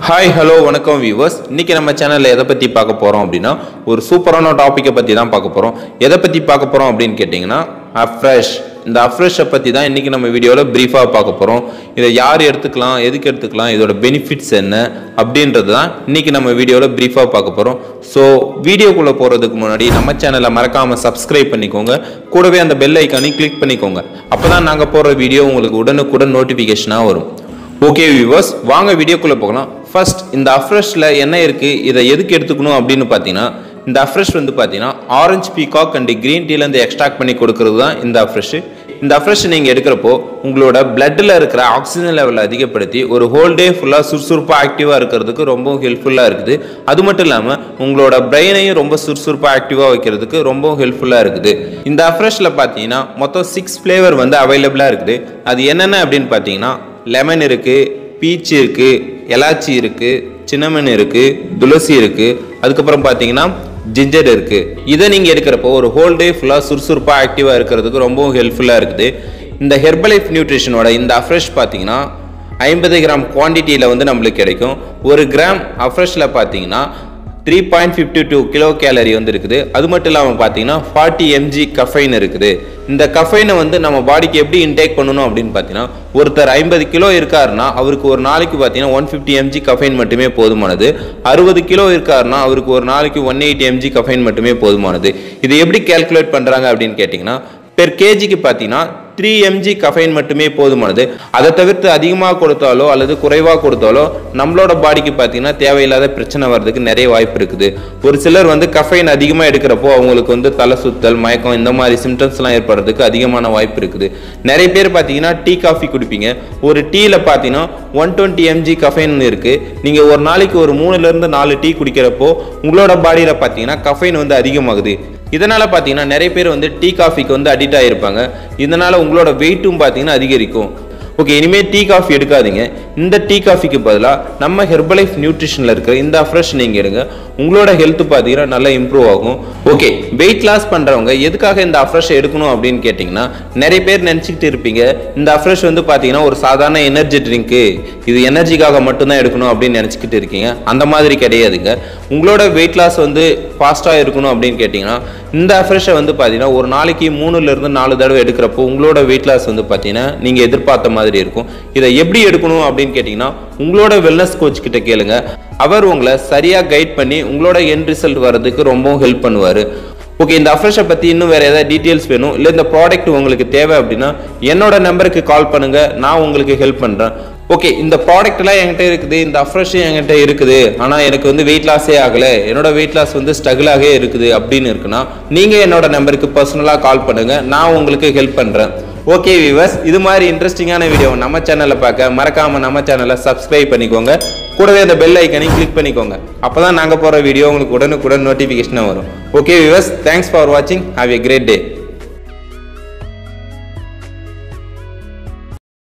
hi hello வணக்கம் viewers இன்னைக்கு நம்ம சேனலில் எதை பற்றி பார்க்க போகிறோம் அப்படின்னா ஒரு சூப்பரான டாப்பிக்கை பற்றி தான் பார்க்க போகிறோம் எதை பற்றி பார்க்க போகிறோம் அப்படின்னு கேட்டிங்கன்னா அஃப்ரெஷ் இந்த அஃப்ரெஷை பற்றி தான் இன்றைக்கி நம்ம வீடியோவில் ப்ரீஃபாக பார்க்க போகிறோம் இதை யார் எடுத்துக்கலாம் எதுக்கு எடுத்துக்கலாம் இதோட பெனிஃபிட்ஸ் என்ன அப்படின்றது தான் இன்றைக்கி நம்ம வீடியோவில் ப்ரீஃபாக பார்க்க போகிறோம் ஸோ வீடியோக்குள்ளே போகிறதுக்கு முன்னாடி நம்ம சேனலை மறக்காமல் சப்ஸ்கிரைப் பண்ணிக்கோங்க கூடவே அந்த பெல் ஐக்கானையும் கிளிக் பண்ணிக்கோங்க அப்போ தான் நாங்கள் போடுற வீடியோ உங்களுக்கு உடனுக்குடன் நோட்டிஃபிகேஷனாக வரும் ஓகே வியூவர்ஸ் வாங்க வீடியோக்குள்ளே போகலாம் ஃபர்ஸ்ட் இந்த அஃப்ரெஷில் என்ன இருக்குது இதை எதுக்கு எடுத்துக்கணும் அப்படின்னு பார்த்தீங்கன்னா இந்த அஃப்ரெஷ் வந்து பார்த்தீங்கன்னா ஆரஞ்சு பீகாக் அண்ட் க்ரீன் டீலேருந்து எக்ஸ்ட்ராக்ட் பண்ணி கொடுக்கறது தான் இந்த அஃப்ரெஷ் இந்த அஃப்ரெஷ் நீங்கள் எடுக்கிறப்போ உங்களோட பிளட்டில் இருக்கிற ஆக்சிஜன் லெவலை அதிகப்படுத்தி ஒரு ஹோல் டே ஃபுல்லாக சுறுசுறுப்பாக ஆக்டிவாக இருக்கிறதுக்கு ரொம்பவும் ஹெல்ப்ஃபுல்லாக இருக்குது அது மட்டும் இல்லாமல் உங்களோட பிரெயினையும் ரொம்ப சுறுசுறுப்பாக ஆக்டிவாக வைக்கிறதுக்கு ரொம்பவும் ஹெல்ப்ஃபுல்லாக இருக்குது இந்த அஃப்ரெஷில் பார்த்தீங்கன்னா மொத்தம் சிக்ஸ் ஃப்ளேவர் வந்து அவைலபிளாக இருக்குது அது என்னென்ன அப்படின்னு பார்த்தீங்கன்னா லெமன் இருக்குது பீச் இருக்குது எலாச்சி இருக்குது சின்னமன் இருக்குது துளசி இருக்குது அதுக்கப்புறம் பார்த்தீங்கன்னா ஜிஞ்சர் இருக்குது இதை நீங்கள் எடுக்கிறப்போ ஒரு ஹோல் டே ஃபுல்லாக சுறுசுறுப்பாக ஆக்டிவாக இருக்கிறதுக்கு ரொம்பவும் ஹெல்ப்ஃபுல்லாக இருக்குது இந்த ஹெர்பலைஃப் நியூட்ரிஷனோட இந்த அஃப்ரெஷ் பார்த்தீங்கன்னா ஐம்பது கிராம் குவான்டிட்டியில் வந்து நம்மளுக்கு கிடைக்கும் ஒரு கிராம் அஃப்ரெஷில் பார்த்தீங்கன்னா three point fifty two kilo calorie வந்து இருக்குது அது மட்டும் இல்லாமல் பார்த்தீங்கன்னா ஃபார்ட்டி எம்ஜி கஃபைன் இருக்குது இந்த கஃபைனை வந்து நம்ம பாடிக்கு எப்படி இன்டேக் பண்ணணும் அப்படின்னு பார்த்தீங்கன்னா ஒருத்தர் ஐம்பது கிலோ இருக்காருன்னா அவருக்கு ஒரு நாளைக்கு பார்த்தீங்கன்னா ஒன் ஃபிஃப்டி எம்ஜி கஃபைன் மட்டுமே போதுமானது அறுபது கிலோ இருக்காருன்னா அவருக்கு ஒரு நாளைக்கு ஒன் எயிட்டி எம்ஜி கஃபைன் மட்டுமே போதுமானது இது எப்படி கேல்குலேட் பண்ணுறாங்க அப்படின்னு கேட்டிங்கன்னா பெர் கேஜிக்கு பார்த்தீங்கன்னா த்ரீ எம்ஜி கஃபைன் மட்டுமே போதுமானது அதை தவிர்த்து அதிகமாக கொடுத்தாலோ அல்லது குறைவாக கொடுத்தாலோ நம்மளோட பாடிக்கு பார்த்தீங்கன்னா தேவையில்லாத பிரச்சனை வர்றதுக்கு நிறைய வாய்ப்பு இருக்குது ஒரு சிலர் வந்து கஃபைன் அதிகமாக எடுக்கிறப்போ அவங்களுக்கு வந்து தலை சுத்தல் மயக்கம் இந்த மாதிரி சிம்டம்ஸ்லாம் ஏற்படுறதுக்கு அதிகமான வாய்ப்பு இருக்குது நிறைய பேர் பார்த்தீங்கன்னா டீ காஃபி குடிப்பீங்க ஒரு டீயில் பார்த்தீங்கன்னா ஒன் டுவெண்ட்டி எம்ஜி கஃபைன் இருக்குது நீங்கள் ஒரு நாளைக்கு ஒரு மூணுலேருந்து நாலு டீ குடிக்கிறப்போ உங்களோட பாடியில் பார்த்தீங்கன்னா கஃபைன் வந்து அதிகமாகுது இதனால் பார்த்தீங்கன்னா நிறைய பேர் வந்து டீ காஃபிக்கு வந்து அடிக்ட் ஆகிருப்பாங்க இதனால் உங்களோட வெயிட்டும் பார்த்தீங்கன்னா அதிகரிக்கும் ஓகே இனிமேல் டீ காஃபி எடுக்காதீங்க இந்த டீ காஃபிக்கு பதிலாக நம்ம ஹெர்பலைஃப் நியூட்ரிஷனில் இருக்கிற இந்த அஃப்ரெஷ் நீங்கள் எடுங்க உங்களோட ஹெல்த் பார்த்தீங்கன்னா நல்லா இம்ப்ரூவ் ஆகும் ஓகே வெயிட் லாஸ் பண்ணுறவங்க எதுக்காக இந்த அஃப்ரெஷ் எடுக்கணும் அப்படின்னு கேட்டிங்கன்னா நிறைய பேர் நினச்சிக்கிட்டு இருப்பீங்க இந்த அஃப்ரெஷ் வந்து பார்த்தீங்கன்னா ஒரு சாதாரண எனர்ஜி ட்ரிங்க்கு இது எனர்ஜிக்காக மட்டும்தான் எடுக்கணும் அப்படின்னு நினச்சிக்கிட்டு இருக்கீங்க அந்த மாதிரி கிடையாதுங்க உங்களோட வெயிட் லாஸ் வந்து ஃபாஸ்ட்டாக இருக்கணும் அப்படின்னு கேட்டிங்கன்னா இந்த அஃப்ரெஷை வந்து பார்த்தீங்கன்னா ஒரு நாளைக்கு மூணுலேருந்து நாலு தடவை எடுக்கிறப்போ உங்களோட வெயிட் லாஸ் வந்து பார்த்தீங்கன்னா நீங்கள் எதிர்பார்த்த மாதிரி இருக்கும் இதை எப்படி எடுக்கணும் அப்படின்னு கேட்டிங்கன்னா உங்களோட வெல்னஸ் கோச் கிட்ட கேளுங்க அவர் உங்களை சரியாக கைட் பண்ணி உங்களோட என் ரிசல்ட் வர்றதுக்கு ரொம்பவும் ஹெல்ப் பண்ணுவார் ஓகே இந்த அஃப்ரெஷை பற்றி இன்னும் வேறு ஏதாவது டீட்டெயில்ஸ் வேணும் இல்லை இந்த ப்ராடக்ட் உங்களுக்கு தேவை அப்படின்னா என்னோட நம்பருக்கு கால் பண்ணுங்கள் நான் உங்களுக்கு ஹெல்ப் பண்ணுறேன் ஓகே இந்த ப்ராடக்ட்லாம் என்கிட்ட இருக்குது இந்த அஃப்ரெஷும் என்கிட்ட இருக்குது ஆனால் எனக்கு வந்து வெயிட் லாஸே ஆகலை என்னோட வெயிட் லாஸ் வந்து ஸ்ட்ரகிளாகவே இருக்குது அப்படின்னு இருக்குன்னா நீங்கள் என்னோட நம்பருக்கு பர்சனலாக கால் பண்ணுங்கள் நான் உங்களுக்கு ஹெல்ப் பண்ணுறேன் ஓகே விவர்ஸ் இது மாதிரி இன்ட்ரெஸ்டிங்கான வீடியோ நம்ம சேனலில் பார்க்க மறக்காமல் நம்ம சேனலை சப்ஸ்கிரைப் பண்ணிக்கோங்க கூடவே அந்த பெல் ஐக்கனையும் கிளிக் பண்ணிக்கோங்க அப்போ தான் நாங்கள் போகிற வீடியோ உங்களுக்கு உடனுக்குடன் நோட்டிஃபிகேஷனாக வரும் ஓகே விவர்ஸ் தேங்க்ஸ் ஃபார் வாட்சிங் ஹாவ் எ கிரேட் டே